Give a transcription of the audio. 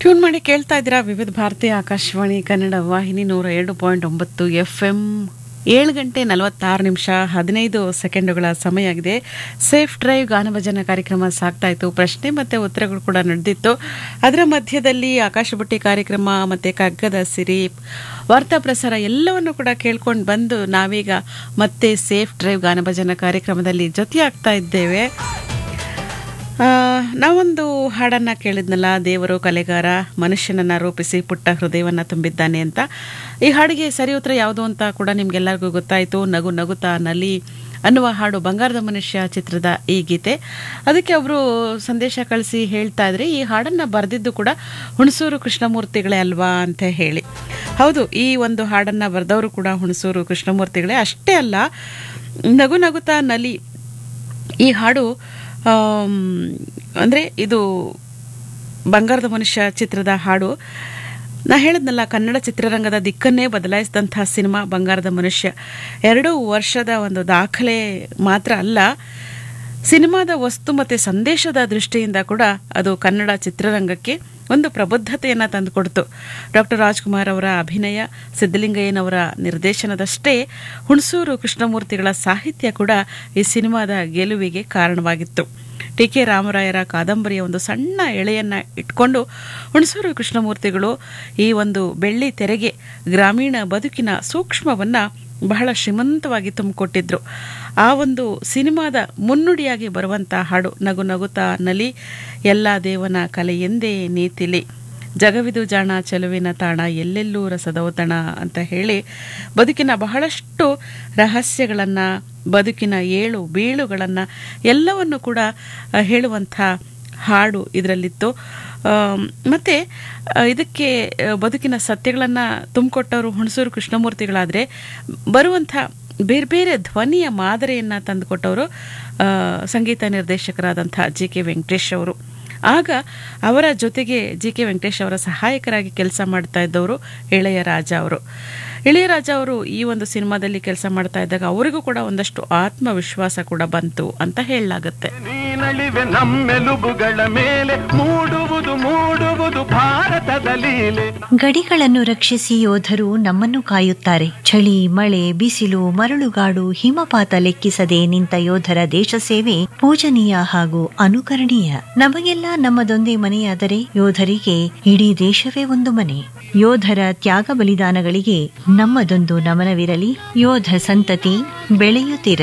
tune ಮಾಡಿ ಕೇಳ್ತಾ ಇದ್ದೀರಾ ವಿವಿಧ ಭಾರತಿ ಆಕಾಶವಾಣಿ ಕನ್ನಡ ವಾಹಿನಿ ನೂರ ಎರಡು ಪಾಯಿಂಟ್ ಒಂಬತ್ತು ಎಫ್ ಎಂ ಏಳು ಗಂಟೆ ನಲವತ್ತಾರು ನಿಮಿಷ ಹದಿನೈದು ಸೆಕೆಂಡುಗಳ ಸಮಯ ಆಗಿದೆ ಸೇಫ್ ಡ್ರೈವ್ ಗಾನಭಜನ ಕಾರ್ಯಕ್ರಮ ಸಾಗ್ತಾ ಇತ್ತು ಪ್ರಶ್ನೆ ಮತ್ತು ಉತ್ತರಗಳು ಕೂಡ ನಡೆದಿತ್ತು ಅದರ ಮಧ್ಯದಲ್ಲಿ ಆಕಾಶ ಬುಟ್ಟಿ ಕಾರ್ಯಕ್ರಮ ಮತ್ತು ಕಗ್ಗದ ಸಿರಿ ವಾರ್ತಾ ಪ್ರಸಾರ ಎಲ್ಲವನ್ನು ಕೂಡ ಕೇಳ್ಕೊಂಡು ಬಂದು ನಾವೀಗ ಮತ್ತೆ ಸೇಫ್ ಡ್ರೈವ್ ಗಾನಭಜನ ಕಾರ್ಯಕ್ರಮದಲ್ಲಿ ಜೊತೆಯಾಗ್ತಾ ಇದ್ದೇವೆ ಆ, ನಾವೊಂದು ಹಾಡನ್ನ ಕೇಳಿದ್ನಲ್ಲ ದೇವರು ಕಲೆಗಾರ ಮನುಷ್ಯನನ್ನ ರೂಪಿಸಿ ಪುಟ್ಟ ಹೃದಯವನ್ನ ತುಂಬಿದ್ದಾನೆ ಅಂತ ಈ ಹಾಡಿಗೆ ಸರಿ ಉತ್ತರ ಯಾವುದು ಅಂತ ಕೂಡ ನಿಮ್ಗೆಲ್ಲರಿಗೂ ಗೊತ್ತಾಯಿತು ನಗು ನಗುತ್ತಾ ನಲಿ ಅನ್ನುವ ಹಾಡು ಬಂಗಾರದ ಮನುಷ್ಯ ಚಿತ್ರದ ಈ ಗೀತೆ ಅದಕ್ಕೆ ಅವರು ಸಂದೇಶ ಕಳಿಸಿ ಹೇಳ್ತಾ ಇದ್ರೆ ಈ ಹಾಡನ್ನ ಬರೆದಿದ್ದು ಕೂಡ ಹುಣಸೂರು ಕೃಷ್ಣಮೂರ್ತಿಗಳೇ ಅಲ್ವಾ ಅಂತ ಹೇಳಿ ಹೌದು ಈ ಒಂದು ಹಾಡನ್ನ ಬರೆದವರು ಕೂಡ ಹುಣಸೂರು ಕೃಷ್ಣಮೂರ್ತಿಗಳೇ ಅಷ್ಟೇ ಅಲ್ಲ ನಗು ನಗುತ್ತಾ ನಲಿ ಈ ಹಾಡು ಆಮ್, ಅಂದ್ರೆ ಇದು ಬಂಗಾರದ ಮನುಷ್ಯ ಚಿತ್ರದ ಹಾಡು ನಾ ಹೇಳಿದ್ನಲ್ಲ ಕನ್ನಡ ಚಿತ್ರರಂಗದ ದಿಕ್ಕನ್ನೇ ಬದಲಾಯಿಸಿದಂಥ ಸಿನಿಮಾ ಬಂಗಾರದ ಮನುಷ್ಯ ಎರಡು ವರ್ಷದ ಒಂದು ದಾಖಲೆ ಮಾತ್ರ ಅಲ್ಲ ಸಿನಿಮಾದ ವಸ್ತು ಮತ್ತು ಸಂದೇಶದ ದೃಷ್ಟಿಯಿಂದ ಕೂಡ ಅದು ಕನ್ನಡ ಚಿತ್ರರಂಗಕ್ಕೆ ಒಂದು ಪ್ರಬುದ್ಧತೆಯನ್ನು ತಂದುಕೊಡ್ತು ಡಾಕ್ಟರ್ ರಾಜ್ಕುಮಾರ್ ಅವರ ಅಭಿನಯ ಸಿದ್ದಲಿಂಗಯ್ಯನವರ ನಿರ್ದೇಶನದಷ್ಟೇ ಹುಣಸೂರು ಕೃಷ್ಣಮೂರ್ತಿಗಳ ಸಾಹಿತ್ಯ ಕೂಡ ಈ ಸಿನಿಮಾದ ಗೆಲುವಿಗೆ ಕಾರಣವಾಗಿತ್ತು ಟಿ ಕೆ ರಾಮರಾಯರ ಕಾದಂಬರಿಯ ಒಂದು ಸಣ್ಣ ಎಳೆಯನ್ನ ಇಟ್ಕೊಂಡು ಹುಣಸೂರು ಕೃಷ್ಣಮೂರ್ತಿಗಳು ಈ ಒಂದು ಬೆಳ್ಳಿ ತೆರೆಗೆ ಗ್ರಾಮೀಣ ಬದುಕಿನ ಸೂಕ್ಷ್ಮವನ್ನ ಬಹಳ ಶ್ರೀಮಂತವಾಗಿ ತುಂಬಿಕೊಟ್ಟಿದ್ರು ಆ ಒಂದು ಸಿನಿಮಾದ ಮುನ್ನುಡಿಯಾಗಿ ಬರುವಂಥ ಹಾಡು ನಗು ನಗುತ್ತಾ ನಲಿ ಎಲ್ಲ ದೇವನ ಕಲೆ ಎಂದೇ ನೀತಿಲಿ ಜಗವಿದು ಜಾಣ ಚೆಲುವಿನ ತಾಣ ಎಲ್ಲೆಲ್ಲೂ ರಸದೌತಣ ಅಂತ ಹೇಳಿ ಬದುಕಿನ ಬಹಳಷ್ಟು ರಹಸ್ಯಗಳನ್ನು ಬದುಕಿನ ಏಳು ಬೀಳುಗಳನ್ನು ಎಲ್ಲವನ್ನು ಕೂಡ ಆ, ಹೇಳುವಂಥ ಹಾಡು ಇದರಲ್ಲಿತ್ತು ಆಮ್, ಮತ್ತೆ ಆ, ಇದಕ್ಕೆ ಆ, ಬದುಕಿನ ಸತ್ಯಗಳನ್ನು ತುಂಬಿಕೊಟ್ಟವರು ಹುಣಸೂರು ಕೃಷ್ಣಮೂರ್ತಿಗಳಾದರೆ ಬರುವಂಥ ಬೇರೆ ಬೇರೆ ಧ್ವನಿಯ ಮಾದರಿಯನ್ನು ತಂದುಕೊಟ್ಟವರು ಆ, ಸಂಗೀತ ನಿರ್ದೇಶಕರಾದಂಥ ಜಿ ಕೆ ವೆಂಕಟೇಶ್ ಅವರು ಆಗ ಅವರ ಜೊತೆಗೆ ಜಿ ಕೆ ವೆಂಕಟೇಶ್ ಅವರ ಸಹಾಯಕರಾಗಿ ಕೆಲಸ ಮಾಡ್ತಾ ಇದ್ದವರು ಇಳೆಯರಾಜ ಅವರು ಇಳೆಯರಾಜ ಅವರು ಈ ಒಂದು ಸಿನಿಮಾದಲ್ಲಿ ಕೆಲಸ ಮಾಡ್ತಾ ಇದ್ದಾಗ ಅವರಿಗೂ ಕೂಡ ಒಂದಷ್ಟು ಆತ್ಮವಿಶ್ವಾಸ ಕೂಡ ಬಂತು ಅಂತ ಹೇಳಲಾಗುತ್ತೆ ನೀನಳಿವೆ ನಮ್ಮೆಲುಬುಗಳ ಮೇಲೆ ಮೂಡುವುದು ಮೂಡುವುದು ಭಾರತದ ಲೀಲೆ ಗಡಿಗಳನ್ನು ರಕ್ಷಿಸಿ ಯೋಧರು ನಮ್ಮನ್ನು ಕಾಯುತ್ತಾರೆ ಚಳಿ ಮಳೆ ಬಿಸಿಲು ಮರಳುಗಾಡು ಹಿಮಪಾತ ಲೆಕ್ಕಿಸದೆ ನಿಂತ ಯೋಧರ ದೇಶ ಸೇವೆ ಪೂಜನೀಯ ಹಾಗೂ ಅನುಕರಣೀಯ ನಮಗೆಲ್ಲ ನಮ್ಮದೊಂದೇ ಮನೆಯಾದರೆ ಯೋಧರಿಗೆ ಇಡೀ ದೇಶವೇ ಒಂದು ಮನೆ ಯೋಧರ ತ್ಯಾಗ ಬಲಿದಾನಗಳಿಗೆ ನಮ್ಮದೊಂದು ನಮನವಿರಲಿ ಯೋಧ ಸಂತತಿ ಬೆಳೆಯುತ್ತಿರಲಿ